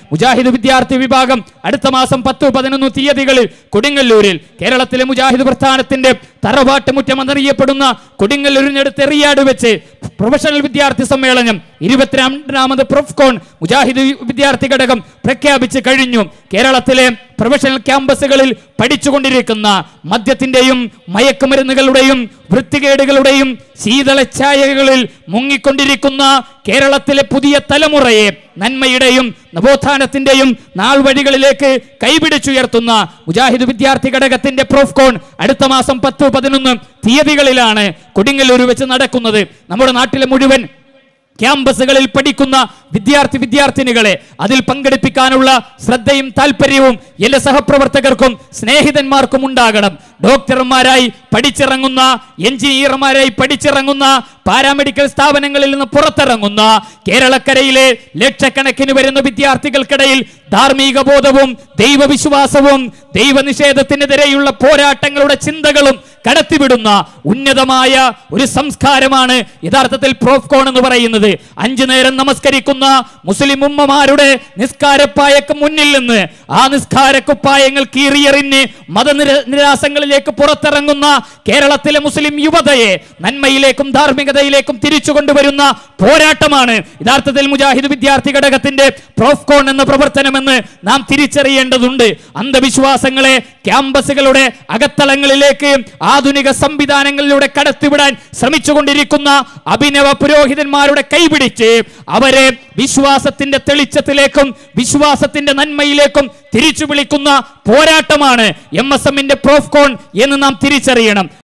മുജാഹിദ് വിദ്യാർത്ഥി വിഭാഗം അടുത്ത മാസം പത്ത് പതിനൊന്ന് തീയതികളിൽ കൊടുങ്ങല്ലൂരിൽ കേരളത്തിലെ മുജാഹിദ് പ്രസ്ഥാനത്തിന്റെ തറവാട്ട് മുറ്റമെന്നറിയപ്പെടുന്ന കൊടുങ്ങല്ലൂരിനടുത്ത് എറിയാട് വെച്ച് പ്രൊഫഷണൽ വിദ്യാർത്ഥി സമ്മേളനം ഇരുപത്തിരണ്ടാമത് പ്രൊഫ്കോൺ മുജാഹിദ് വിദ്യാർത്ഥി ഘടകം പ്രഖ്യാപിച്ച് കഴിഞ്ഞു കേരളത്തിലെ പ്രൊഫഷണൽ ക്യാമ്പസുകളിൽ പഠിച്ചുകൊണ്ടിരിക്കുന്ന മദ്യത്തിന്റെയും മയക്കുമരുന്നുകളുടെയും വൃത്തികേടുകളുടെയും ശീതളഛായകളിൽ മുങ്ങിക്കൊണ്ടിരിക്കുന്ന കേരളത്തിലെ പുതിയ തലമുറയെ നന്മയുടെയും നവോത്ഥാനത്തിന്റെയും നാൾ വഴികളിലേക്ക് കൈപിടിച്ചുയർത്തുന്ന മുജാഹിദ് വിദ്യാർത്ഥി ഘടകത്തിന്റെ പ്രോഫ്കോൺ അടുത്ത മാസം പത്ത് പതിനൊന്ന് തീയതികളിലാണ് കൊടുങ്ങല്ലൂർ വെച്ച് നടക്കുന്നത് നമ്മുടെ നാട്ടിലെ മുഴുവൻ ക്യാമ്പസുകളിൽ പഠിക്കുന്ന വിദ്യാർത്ഥി വിദ്യാർത്ഥിനികളെ അതിൽ പങ്കെടുപ്പിക്കാനുള്ള ശ്രദ്ധയും താല്പര്യവും എല്ലാ സഹപ്രവർത്തകർക്കും സ്നേഹിതന്മാർക്കും ഉണ്ടാകണം ഡോക്ടർമാരായി പഠിച്ചിറങ്ങുന്ന എഞ്ചിനീയർമാരായി പഠിച്ചിറങ്ങുന്ന പാരാമെഡിക്കൽ സ്ഥാപനങ്ങളിൽ നിന്ന് പുറത്തിറങ്ങുന്ന കേരളക്കരയിലെ ലക്ഷക്കണക്കിന് വരുന്ന വിദ്യാർത്ഥികൾക്കിടയിൽ ധാർമ്മിക ബോധവും ദൈവവിശ്വാസവും ദൈവനിഷേധത്തിനെതിരെയുള്ള പോരാട്ടങ്ങളുടെ ചിന്തകളും കടത്തിവിടുന്ന ഉന്നതമായ ഒരു സംസ്കാരമാണ് യഥാർത്ഥത്തിൽ പ്രോഫ്കോൺ എന്ന് പറയുന്നത് അഞ്ചു നേരം നമസ്കരിക്കുന്ന മുസ്ലിം ഉമ്മമാരുടെ നിസ്കാരപ്പായക്ക് മുന്നിൽ നിന്ന് ആ നിസ്കാരക്കുപ്പായങ്ങൾ കീറിയെറിഞ്ഞ് മതനിര നിരാസങ്ങളിലേക്ക് പുറത്തിറങ്ങുന്ന കേരളത്തിലെ മുസ്ലിം യുവതയെ നന്മയിലേക്കും ധാർമ്മികതയിലേക്കും തിരിച്ചു കൊണ്ടുവരുന്ന പോരാട്ടമാണ് യഥാർത്ഥത്തിൽ മുജാഹിദ് വിദ്യാർത്ഥി ഘടകത്തിന്റെ പ്രോഫ്കോൺ എന്ന പ്രവർത്തനമെന്ന് നാം തിരിച്ചറിയേണ്ടതുണ്ട് അന്ധവിശ്വാസങ്ങളെ ക്യാമ്പസുകളുടെ അകത്തളങ്ങളിലേക്ക് ആധുനിക സംവിധാനങ്ങളിലൂടെ കടത്തിവിടാൻ ശ്രമിച്ചുകൊണ്ടിരിക്കുന്ന അഭിനവ പുരോഹിതന്മാരുടെ കൈപിടിച്ച് അവരെ വിശ്വാസത്തിന്റെ തെളിച്ചത്തിലേക്കും വിശ്വാസത്തിന്റെ നന്മയിലേക്കും തിരിച്ചു വിളിക്കുന്ന പോരാട്ടമാണ് എം എസ് എമ്മിന്റെ പ്രോഫ്കോൺ എന്ന് നാം തിരിച്ചറിയണം